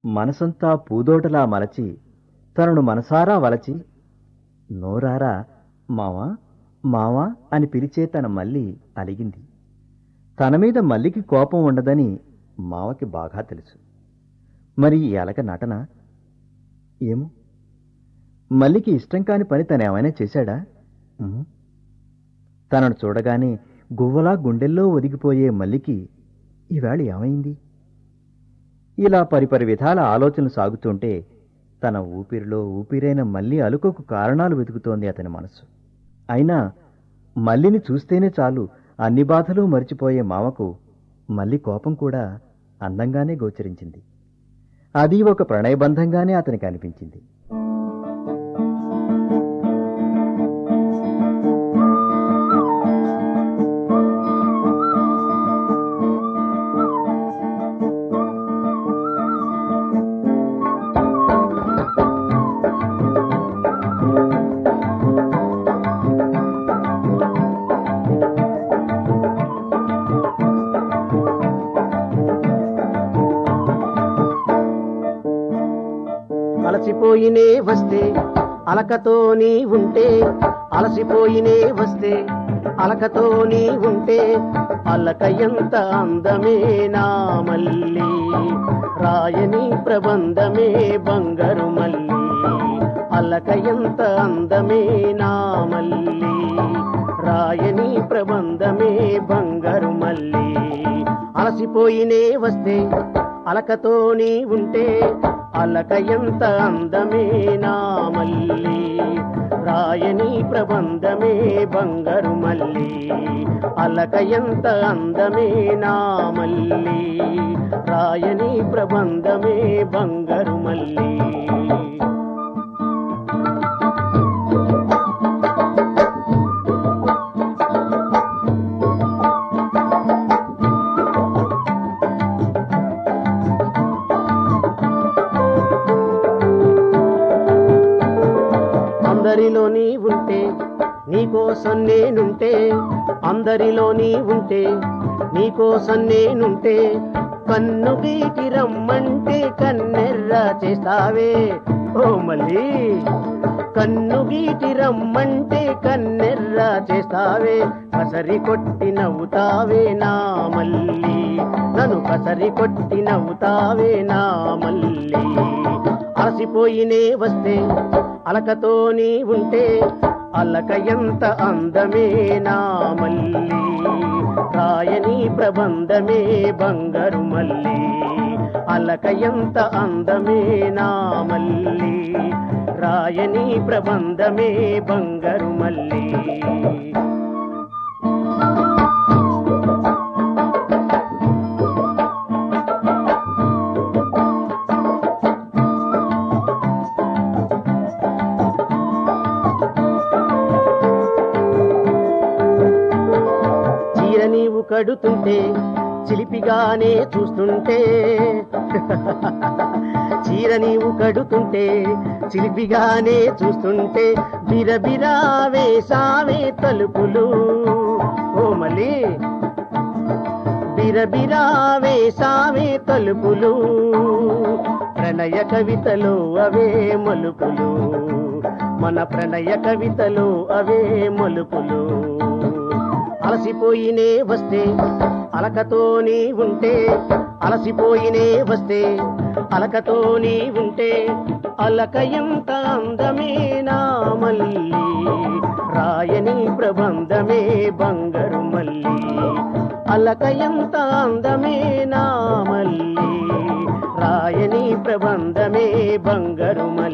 మనసంతా పూదోటలా మలచి తనను మనసారా వలచి నోరారా మావా మావా అని పిలిచే తన మల్లి అలిగింది తన మీద మల్లికి కోపం ఉండదని మావకి బాగా తెలుసు మరి ఈ అలక నటన ఏమో మల్లికి ఇష్టం కాని పని తనేమైనా చేశాడా ఉహు. తనను చూడగానే గువ్వలా గుండెల్లో ఒదిగిపోయే మల్లికి ఈవేళ ఏమైంది ఇలా పరిపరి విధాల ఆలోచనలు సాగుతుంటే తన ఊపిరిలో ఊపిరైన మల్లి అలుకకు కారణాలు వెతుకుతోంది అతని మనసు అయినా మల్లిని చూస్తేనే చాలు అన్ని బాధలు మరిచిపోయే మామకు మల్లి కోపం కూడా అందంగానే గోచరించింది అది ఒక ప్రణయబంధంగానే అతనికి అనిపించింది అలసిపోయినే వస్తే అలకతోని ఉంటే అలసిపోయినే వస్తే అలకతోని ఉంటే అలక ఎంత అందమే నా మల్లి రాయని ప్రబంధమే బంగారు మల్లి అలక ఎంత అందమే నా మల్లి రాయని ప్రబంధమే బంగారు మల్లి అలసిపోయినే వస్తే అలకతోని ఉంటే అలక ఎంత అందమే నా మల్లి రాయని ప్రబంధమే బంగారు మల్లి అలక ఎంత అందమే నా మల్లి రాయని ప్రబంధమే బంగారు మల్లి అందరిలో నీ ఉంటే నీకోసం నేనుంటే అందరిలో నీ ఉంటే నీకోసం నేనుంటే కన్ను గీటి రమ్మంటే కన్నెర్ర చేస్తావే ఓ మళ్ళీ కన్ను గీటి రమ్మంటే కన్నెర్ర చేస్తావే కసరి కొట్టి నవ్వుతావే నా మల్లి నన్ను కసరి కొట్టి నవ్వుతావే నా మల్లి అలసిపోయినే వస్తే అలకతోని ఉంటే అలక ఎంత అందమే నా మల్లి రాయని ప్రబంధమే బంగారు మల్లి అలక ఎంత అందమే నా మల్లి రాయని ప్రబంధమే బంగారు మల్లి చీర నీవు కడుతుంటే చిలిపిగానే చూస్తుంటే చీర నీవు కడుతుంటే చిలిపిగానే చూస్తుంటే బిరబిరా వేసావే తలుపులు ఓ మళ్ళీ బిరబిరా వేసావే తలుపులు ప్రణయ కవితలు అవే మలుపులు మన ప్రణయ కవితలు అవే మలుపులు అలసిపోయినే వస్తే అలకతోని ఉంటే అలసిపోయినే వస్తే అలకతోని ఉంటే అలక ఎంత అందమే నా మల్లి రాయని ప్రబంధమే బంగారు మల్లి అలక ఎంత అందమే నా మల్లి రాయని ప్రబంధమే బంగారు మల్లి